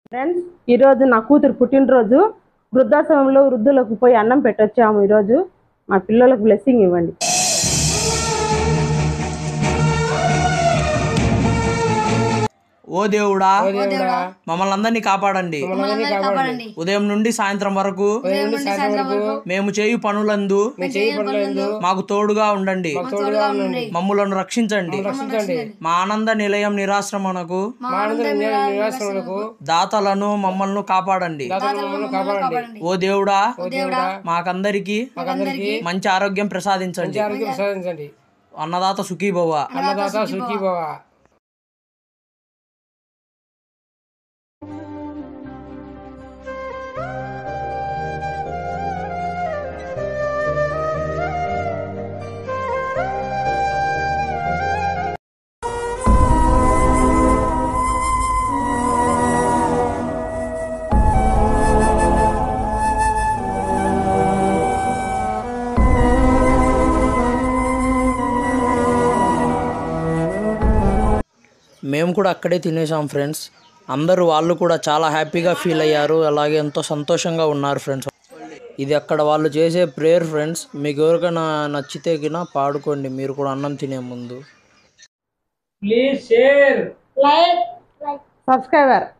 friends ఈరోజు నా కూతురు పుట్టినరోజు వృద్ధాశ్రమంలో వృద్ధులకు పోయి అన్నం పెట్టొచ్చాము ఈరోజు మా పిల్లలకు బ్లెస్సింగ్ ఇవ్వండి ఓ దేవుడా మమ్మల్ని అందరినీ కాపాడండి కాపాడండి ఉదయం నుండి సాయంత్రం వరకు ఉదయం నుండి సాయంత్రం వరకు మేము చేయు పనులందు మేము చేయి పనులందు మాకు తోడుగా ఉండండి తోడుగా ఉండండి మమ్ములను రక్షించండి రక్షించండి మా ఆనంద నిలయం నిరాశ్రమణకు మా ఆనంద నివాసములకు దాతలను మమ్మల్ని కాపాడండి మమ్మల్ని కాపాడండి ఓ దేవుడా ఓ దేవుడా మాకందరికి మాకందరికి మంచి ఆరోగ్యం ప్రసాదించండి ఆరోగ్యం ప్రసాదించండి అన్నదాత సుఖీభవ అన్నదాత సుఖీ భవ మేము కూడా అక్కడే తినేసాం ఫ్రెండ్స్ అందరూ వాళ్ళు కూడా చాలా హ్యాపీగా ఫీల్ అయ్యారు అలాగే ఎంతో సంతోషంగా ఉన్నారు ఫ్రెండ్స్ ఇది అక్కడ వాళ్ళు చేసే ప్రేయర్ ఫ్రెండ్స్ మీకు ఎవరికైనా నచ్చితే గిన పాడుకోండి మీరు కూడా అన్నం తినే ముందు సబ్స్క్రైబర్